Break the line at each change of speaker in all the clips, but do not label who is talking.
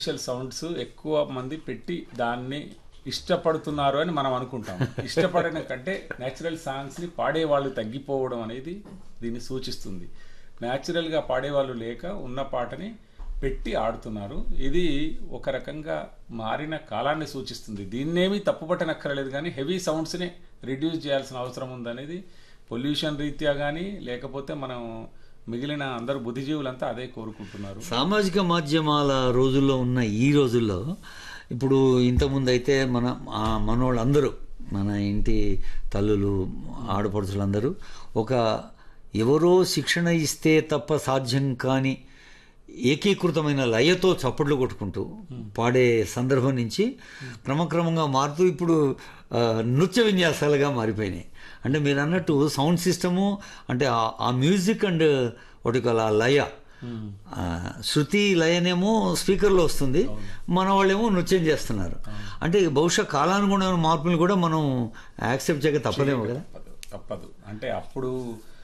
Artificial sounds ఎక్కువ మంది పెట్టి దాన్ని ఇష్టపడుతున్నారు అని మనం అనుకుంటాం ఇష్టపడిన కంటే న్యాచురల్ సాంగ్స్ ని పాడే వాళ్ళు తగ్గిపోవడం అనేది దీన్ని సూచిస్తుంది న్యాచురల్ గా పాడేవాళ్ళు లేక ఉన్న పాటని పెట్టి ఆడుతున్నారు ఇది ఒక రకంగా మారిన కాలాన్ని సూచిస్తుంది దీన్నేమి తప్పుపట్టనక్కర్లేదు కానీ హెవీ సౌండ్స్ని రిడ్యూస్ చేయాల్సిన అవసరం ఉందనేది పొల్యూషన్ రీత్యా కానీ లేకపోతే మనం మిగిలిన అందరు బుద్ధిజీవులంతా అదే కోరుకుంటున్నారు
సామాజిక మాధ్యమాల రోజుల్లో ఉన్న ఈ రోజుల్లో ఇప్పుడు ఇంతకుముందు అయితే మన ఆ మనోళ్ళందరూ మన ఇంటి తల్లులు ఆడపడుచులందరూ ఒక ఎవరో శిక్షణ ఇస్తే తప్ప సాధ్యం కాని ఏకీకృతమైన లయతో చప్పట్లు కొట్టుకుంటూ పాడే సందర్భం నుంచి క్రమక్రమంగా మారుతూ ఇప్పుడు ఆ, నృత్య విన్యాసాలుగా మారిపోయినాయి అంటే మీరు అన్నట్టు సౌండ్ సిస్టము అంటే ఆ- ఆ మ్యూజిక్ అండ్ ఒకటి ఆ లయ ఆ, శృతి లయనేమో స్పీకర్లో వస్తుంది మన వాళ్ళేమో నృత్యం చేస్తున్నారు అంటే బహుశా కాలానుగుణమైన మార్పులు కూడా మనం యాక్సెప్ట్ చేయక తప్పదేమో కదా
తప్పదు తప్పదు అంటే అప్పుడు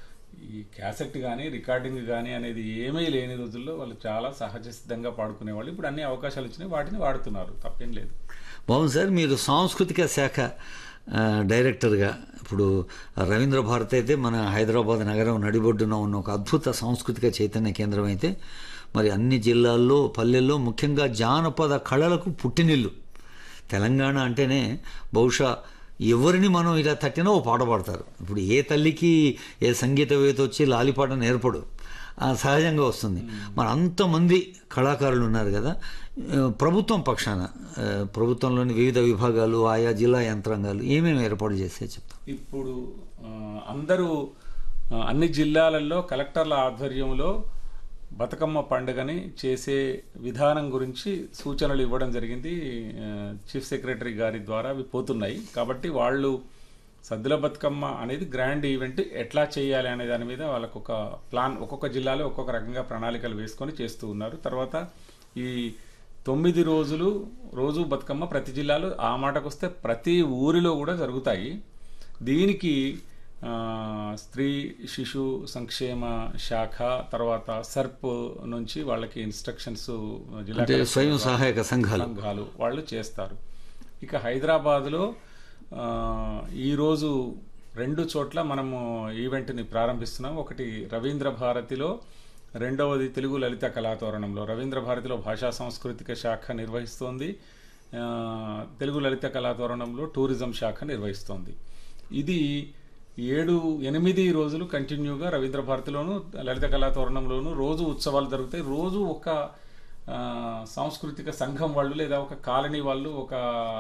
ఈ క్యాసెట్ కానీ రికార్డింగ్ కానీ అనేది ఏమీ లేని రోజుల్లో వాళ్ళు చాలా సహజ సిద్ధంగా పాడుకునేవాళ్ళు ఇప్పుడు అన్ని అవకాశాలు వచ్చినాయి వాటిని వాడుతున్నారు తప్పేం లేదు
బాగుంది సార్ మీరు సాంస్కృతిక శాఖ ఆ, డైరెక్టర్గా ఇప్పుడు రవీంద్ర భారత్ అయితే మన హైదరాబాద్ నగరం నడిబొడ్డున ఉన్న ఒక అద్భుత సాంస్కృతిక చైతన్య కేంద్రం అయితే మరి అన్ని జిల్లాల్లో పల్లెల్లో ముఖ్యంగా జానపద కళలకు పుట్టినిల్లు తెలంగాణ అంటేనే బహుశా ఎవరిని మనం ఇలా తట్టినా ఓ పాట పాడతారు ఇప్పుడు ఏ తల్లికి ఏ సంగీతవేత్త వచ్చి లాలిపాట నేర్పడు ఆ, సహజంగా వస్తుంది మరి అంతమంది కళాకారులు ఉన్నారు కదా ఆ, ప్రభుత్వం పక్షాన ఆ, ప్రభుత్వంలోని వివిధ విభాగాలు ఆయా జిల్లా యంత్రాంగాలు ఏమేమి ఏర్పాటు చేస్తే చెప్తాం
ఇప్పుడు ఆ, అందరూ ఆ, అన్ని జిల్లాలలో కలెక్టర్ల ఆధ్వర్యంలో బతుకమ్మ పండుగని చేసే విధానం గురించి సూచనలు ఇవ్వడం జరిగింది ఆ, చీఫ్ సెక్రటరీ గారి ద్వారా అవి పోతున్నాయి కాబట్టి వాళ్ళు సద్దుల బతుకమ్మ అనేది గ్రాండ్ ఈవెంట్ ఎట్లా చేయాలి అనే దాని మీద వాళ్ళకు ఒక ప్లాన్ ఒక్కొక్క జిల్లాలో ఒక్కొక్క రకంగా ప్రణాళికలు వేసుకొని చేస్తూ ఉన్నారు తర్వాత ఈ తొమ్మిది రోజులు రోజు బతుకమ్మ ప్రతి జిల్లాలో ఆ మాటకు వస్తే ప్రతి ఊరిలో కూడా జరుగుతాయి దీనికి ఆ, స్త్రీ శిశు సంక్షేమ శాఖ తర్వాత సర్ప్ నుంచి వాళ్ళకి ఇన్స్ట్రక్షన్స్ జిల్లా
అంటే స్వయం సహాయక సంఘాలు
సంఘాలు వాళ్ళు చేస్తారు ఇక హైదరాబాద్లో ఆ, ఈరోజు రెండు చోట్ల మనము ఈవెంట్ని ప్రారంభిస్తున్నాం ఒకటి రవీంద్ర భారతిలో రెండవది తెలుగు లలిత కళాతోరణంలో రవీంద్ర భారతిలో భాషా సాంస్కృతిక శాఖ నిర్వహిస్తోంది ఆ, తెలుగు లలిత కళాతోరణంలో టూరిజం శాఖ నిర్వహిస్తోంది ఇది ఏడు ఎనిమిది రోజులు కంటిన్యూగా రవీంద్ర భారతిలోను లలిత కళాతోరణంలోను రోజు ఉత్సవాలు జరుగుతాయి రోజు ఒక ఆ, సాంస్కృతిక సంఘం వాళ్ళు లేదా ఒక కాలనీ వాళ్ళు ఒక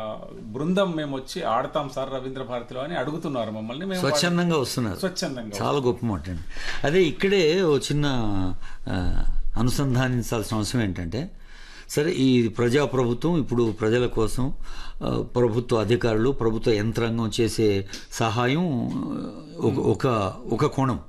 బృందం మేము వచ్చి ఆడతాం సార్ రవీంద్ర భారతిలో అని అడుగుతున్నారు మమ్మల్ని మేము వాళ్ళ-
స్వచ్ఛందంగా వస్తున్నారు
స్వచ్ఛందంగా
చాలా గొప్ప మాట అండి అదే ఇక్కడే ఓ చిన్న ఆ, అనుసంధానించాల్సిన అవసరం ఏంటంటే సరే ఈ ప్రజాప్రభుత్వం ఇప్పుడు ప్రజల కోసం ఆ, ప్రభుత్వ అధికారులు ప్రభుత్వ యంత్రాంగం చేసే సహాయం ఒక ఒక ఒక కోణం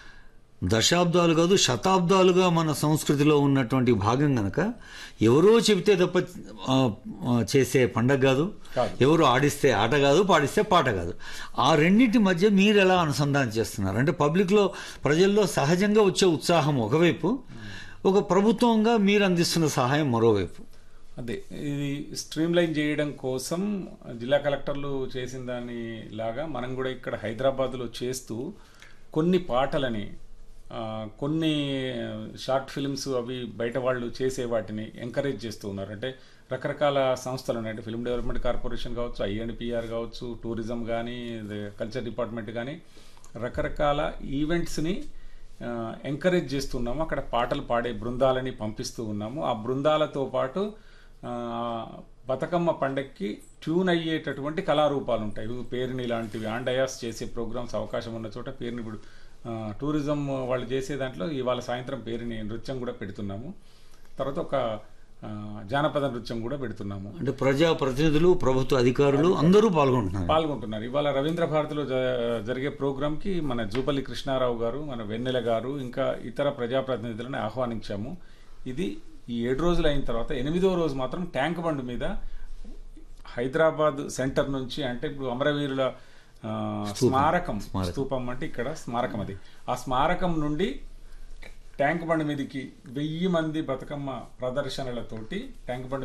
దశాబ్దాలు కాదు శతాబ్దాలుగా మన సంస్కృతిలో ఉన్నటువంటి భాగం గనక ఎవరో చెబితే తప్ప ఆ, ఆ, చేసే పండగ కాదు
కాదు.
ఎవరు ఆడిస్తే ఆట కాదు పాడిస్తే పాట కాదు ఆ రెండింటి మధ్య మీరు ఎలా అనుసంధానం చేస్తున్నారు అంటే పబ్లిక్లో ప్రజల్లో సహజంగా వచ్చే ఉత్సాహం ఒకవైపు ఒక ప్రభుత్వంగా మీరు అందిస్తున్న సహాయం మరోవైపు
అదే ఇది స్ట్రీమ్ లైన్ చేయడం కోసం జిల్లా కలెక్టర్లు చేసిన దాని లాగా మనం కూడా ఇక్కడ హైదరాబాద్లో చేస్తూ కొన్ని పాటలని ఆ, కొన్ని షార్ట్ ఫిల్మ్స్ అవి బయట వాళ్ళు చేసే వాటిని ఎంకరేజ్ చేస్తూ ఉన్నారు అంటే రకరకాల సంస్థలు ఉన్నాయి అంటే ఫిల్మ్ డెవలప్మెంట్ కార్పొరేషన్ కావచ్చు ఐఎన్పిఆర్ కావచ్చు టూరిజం కానీ కల్చర్ డిపార్ట్మెంట్ కానీ రకరకాల ఈవెంట్స్ని ఎంకరేజ్ చేస్తున్నాము అక్కడ పాటలు పాడే బృందాలని పంపిస్తూ ఉన్నాము ఆ బృందాలతో పాటు ఆ, బతుకమ్మ పండక్కి ట్యూన్ అయ్యేటటువంటి కళారూపాలు ఉంటాయి ఇవి పేరుని ఇలాంటివి ఆండయాస్ చేసే ప్రోగ్రామ్స్ అవకాశం ఉన్న చోట పేరుని ఇప్పుడు ఆ, టూరిజం వాళ్ళు చేసే దాంట్లో ఇవాళ సాయంత్రం పేరుని నృత్యం కూడా పెడుతున్నాము తర్వాత ఒక ఆ, జానపద నృత్యం కూడా పెడుతున్నాము
అంటే ప్రజా ప్రతినిధులు ప్రభుత్వ అధికారులు అందరూ పాల్గొంటున్నారు
పాల్గొంటున్నారు ఇవాళ రవీంద్ర భారతిలో జ- జరిగే ప్రోగ్రామ్కి మన జూపల్లి కృష్ణారావు గారు మన వెన్నెల గారు ఇంకా ఇతర ప్రజాప్రతినిధులను ఆహ్వానించాము ఇది ఈ ఏడు రోజులు అయిన తర్వాత ఎనిమిదో రోజు మాత్రం ట్యాంక్ బండ్ మీద హైదరాబాద్ సెంటర్ నుంచి అంటే ఇప్పుడు అమరవీరుల ఆ, స్మారకం స్తూపం అంటే ఇక్కడ స్మారకం అది ఆ స్మారకం నుండి ట్యాంక్ బండ్ మీదకి వెయ్యి మంది బతుకమ్మ ప్రదర్శనలతోటి ట్యాంక్ బండ్